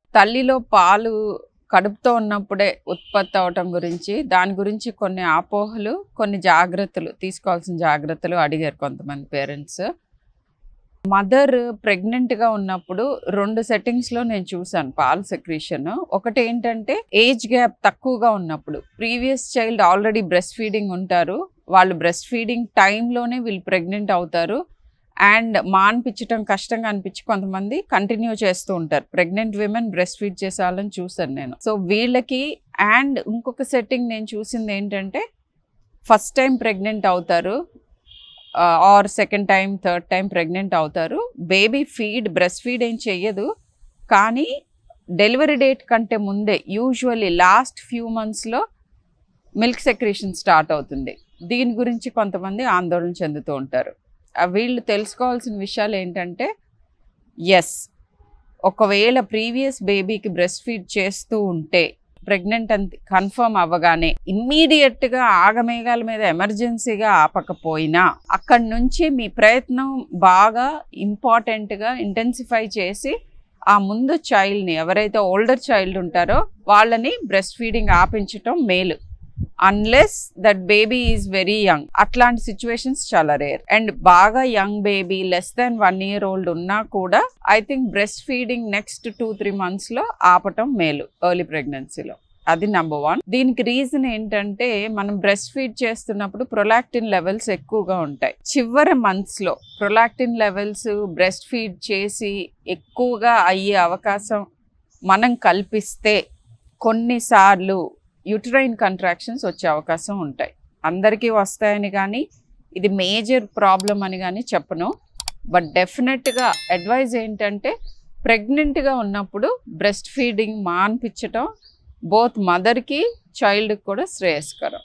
తల్లిలో పాలు కడుపుతో ఉన్నప్పుడే ఉత్పత్తి అవటం గురించి దాని గురించి కొన్ని అపోహలు కొన్ని జాగ్రత్తలు తీసుకోవాల్సిన జాగ్రత్తలు అడిగారు కొంతమంది పేరెంట్స్ మదర్ ప్రెగ్నెంట్గా ఉన్నప్పుడు రెండు సెట్టింగ్స్లో నేను చూశాను పాల్ సెక్రీషన్ ఒకటి ఏంటంటే ఏజ్ గ్యాప్ తక్కువగా ఉన్నప్పుడు previous child already breastfeeding ఉంటారు వాళ్ళు బ్రెస్ట్ ఫీడింగ్ టైంలోనే వీళ్ళు ప్రెగ్నెంట్ అవుతారు అండ్ మాన్పించడం కష్టంగా అనిపించి కొంతమంది కంటిన్యూ చేస్తూ ఉంటారు ప్రెగ్నెంట్ విమెన్ బ్రెస్ట్ ఫీడ్ చేసే వాళ్ళని చూసాను నేను సో వీళ్ళకి అండ్ ఇంకొక సెట్టింగ్ నేను చూసింది ఏంటంటే ఫస్ట్ టైం ప్రెగ్నెంట్ అవుతారు or second time third time pregnant అవుతారు బేబీ ఫీడ్ బ్రెస్ట్ ఫీడ్ ఏం చెయ్యదు కానీ డెలివరీ డేట్ కంటే ముందే యూజువల్లీ లాస్ట్ ఫ్యూ మంత్స్లో మిల్క్ సెక్రేషన్ స్టార్ట్ అవుతుంది దీని గురించి కొంతమంది ఆందోళన చెందుతూ ఉంటారు ఆ వీళ్ళు తెలుసుకోవాల్సిన విషయాలు ఏంటంటే ఎస్ ఒకవేళ ప్రీవియస్ బేబీకి బ్రెస్ట్ ఫీడ్ చేస్తూ ఉంటే ప్రెగ్నెంట్ అని కన్ఫర్మ్ అవ్వగానే ఇమ్మీడియట్గా ఆగమేఘాల మీద ఎమర్జెన్సీగా ఆపకపోయినా అక్కడి నుంచి మీ ప్రయత్నం బాగా ఇంపార్టెంట్గా ఇంటెన్సిఫై చేసి ఆ ముందు చైల్డ్ని ఎవరైతే ఓల్డర్ చైల్డ్ ఉంటారో వాళ్ళని బ్రెస్ట్ ఫీడింగ్ ఆపించటం మేలు unless that baby is very young అట్లాంటి సిచ్యువేషన్స్ చాలా రేర్ అండ్ బాగా young baby less than one year old ఉన్నా కూడా I think breastfeeding next two three మంత్స్లో ఆపటం మేలు ఎర్లీ ప్రెగ్నెన్సీలో అది నెంబర్ వన్ దీనికి రీజన్ ఏంటంటే మనం బ్రెస్ట్ ఫీడ్ చేస్తున్నప్పుడు ప్రొలాక్టిన్ లెవెల్స్ ఎక్కువగా ఉంటాయి చివరి మంత్స్లో ప్రొలాక్టిన్ లెవెల్స్ బ్రెస్ట్ ఫీడ్ చేసి ఎక్కువగా అయ్యే అవకాశం మనం కల్పిస్తే కొన్నిసార్లు యూటరైన్ కంట్రాక్షన్స్ వచ్చే అవకాశం ఉంటాయి అందరికీ వస్తాయని కానీ ఇది మేజర్ ప్రాబ్లం అని కానీ చెప్పను బట్ డెఫినెట్గా అడ్వైజ్ ఏంటంటే ప్రెగ్నెంట్గా ఉన్నప్పుడు బ్రెస్ట్ ఫీడింగ్ మాన్పించటం బోత్ మదర్కి చైల్డ్కి కూడా శ్రేయస్కరం